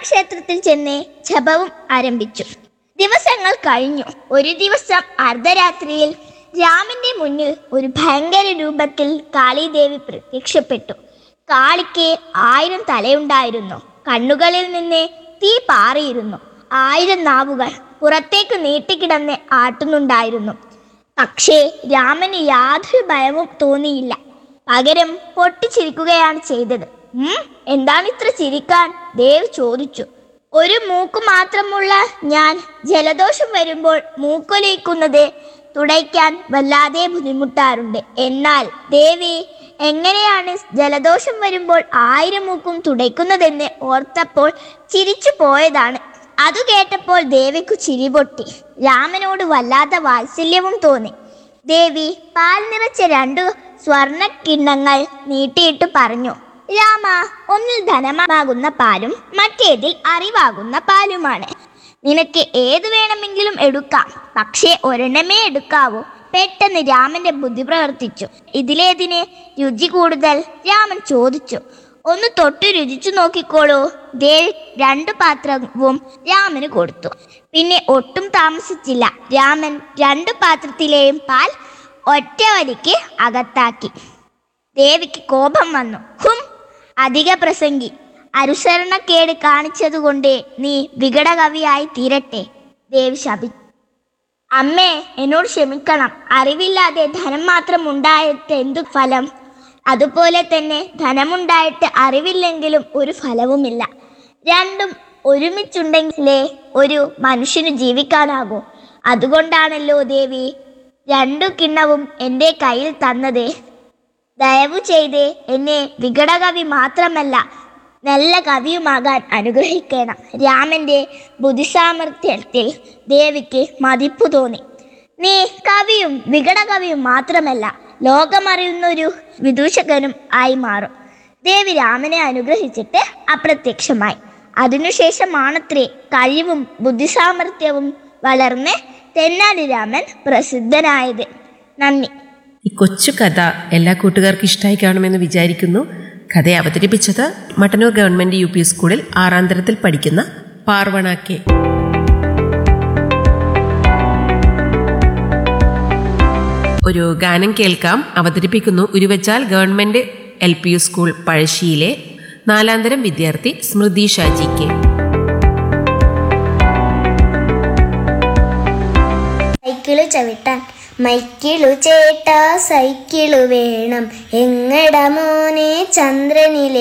രാമക്ഷേത്രത്തിൽ ചെന്ന് ജപവും ആരംഭിച്ചു ദിവസങ്ങൾ കഴിഞ്ഞു ഒരു ദിവസം അർദ്ധരാത്രിയിൽ രാമന്റെ മുന്നിൽ ഒരു ഭയങ്കര രൂപത്തിൽ കാളിദേവി പ്രത്യക്ഷപ്പെട്ടു കാളിക്ക് ആയിരം തലയുണ്ടായിരുന്നു കണ്ണുകളിൽ നിന്ന് തീ പാറിയിരുന്നു ആയിരം നാവുകൾ പുറത്തേക്ക് നീട്ടിക്കിടന്ന് ആട്ടുന്നുണ്ടായിരുന്നു പക്ഷേ രാമന് യാതൊരു ഭയവും തോന്നിയില്ല പകരം പൊട്ടിച്ചിരിക്കുകയാണ് ചെയ്തത് ഉം എന്താണ് ഇത്ര ചിരിക്കാൻ ദേവ് ചോദിച്ചു ഒരു മൂക്ക് മാത്രമുള്ള ഞാൻ ജലദോഷം വരുമ്പോൾ മൂക്കൊലിക്കുന്നത് തുടയ്ക്കാൻ വല്ലാതെ ബുദ്ധിമുട്ടാറുണ്ട് എന്നാൽ ദേവി എങ്ങനെയാണ് ജലദോഷം വരുമ്പോൾ ആയിരം മൂക്കും തുടയ്ക്കുന്നതെന്ന് ഓർത്തപ്പോൾ ചിരിച്ചു പോയതാണ് അത് കേട്ടപ്പോൾ ദേവിക്കു ചിരി പൊട്ടി രാമനോട് വല്ലാത്ത വാത്സല്യവും തോന്നി ദേവി പാൽ നിറച്ച രണ്ടു സ്വർണ കിണ്ണങ്ങൾ നീട്ടിയിട്ട് പറഞ്ഞു രാമ ഒന്നിൽ ധനമാകുന്ന പാലും മറ്റേതിൽ അറിവാകുന്ന പാലുമാണ് നിനക്ക് ഏത് വേണമെങ്കിലും എടുക്കാം പക്ഷേ ഒരെണ്ണമേ എടുക്കാവൂ പെട്ടെന്ന് രാമന്റെ ബുദ്ധി പ്രവർത്തിച്ചു ഇതിലേതിന് രുചി കൂടുതൽ രാമൻ ചോദിച്ചു ഒന്ന് തൊട്ട് രുചിച്ചു നോക്കിക്കോളൂ ദേവ് രണ്ടു പാത്രവും രാമന് കൊടുത്തു പിന്നെ ഒട്ടും താമസിച്ചില്ല രാമൻ രണ്ടു പാത്രത്തിലെയും പാൽ ഒറ്റ വലിക്ക് അകത്താക്കി ദേവിക്ക് കോപം വന്നു ഹും അധിക പ്രസംഗി അനുസരണക്കേട് കാണിച്ചതുകൊണ്ട് നീ വികടകവിയായി തീരട്ടെ ദേവി ശപിച്ചു അമ്മേ എന്നോട് ക്ഷമിക്കണം അറിവില്ലാതെ ധനം മാത്രം ഉണ്ടായിട്ട് എന്തു ഫലം അതുപോലെ തന്നെ ധനമുണ്ടായിട്ട് അറിവില്ലെങ്കിലും ഒരു ഫലവുമില്ല രണ്ടും ഒരുമിച്ചുണ്ടെങ്കിലേ ഒരു മനുഷ്യന് ജീവിക്കാനാകൂ അതുകൊണ്ടാണല്ലോ ദേവി രണ്ടു കിണ്ണവും എൻ്റെ കയ്യിൽ തന്നത് ദയവു ചെയ്ത് എന്നെ വികടകവി മാത്രമല്ല നല്ല കവിയുമാകാൻ അനുഗ്രഹിക്കണം രാമന്റെ ബുദ്ധിസാമർഥ്യത്തിൽ ദേവിക്ക് മതിപ്പു തോന്നി നീ കവിയും വികടകവിയും മാത്രമല്ല ലോകമറിയുന്നൊരു വിദൂഷകനും ആയി മാറും ദേവി രാമനെ അനുഗ്രഹിച്ചിട്ട് അപ്രത്യക്ഷമായി അതിനുശേഷമാണത്രേ കഴിവും ബുദ്ധിസാമർഥ്യവും വളർന്ന് തെന്നാലി രാമൻ പ്രസിദ്ധനായത് നന്ദി ഈ കൊച്ചു കഥ എല്ലാ കൂട്ടുകാർക്കും ഇഷ്ടമായി കാണുമെന്ന് വിചാരിക്കുന്നു കഥ അവതരിപ്പിച്ചത് മട്ടന്നൂർ ഗവൺമെന്റ് യു പി സ്കൂളിൽ ആറാം തരത്തിൽ പഠിക്കുന്ന പാർവണ കെ ഒരു ഗാനം കേൾക്കാം അവതരിപ്പിക്കുന്നു Uruvachal government L P U school പഴശ്ശിയിലെ നാലാം തരം വിദ്യാർത്ഥി സ്മൃതി ഷാജി കെ സൈക്കിള് ചവിട്ടാൻ മൈക്കിളു ചേട്ടാ സൈക്കിള് വേണം എങ്ങട മോനെ ചന്ദ്രനിലെ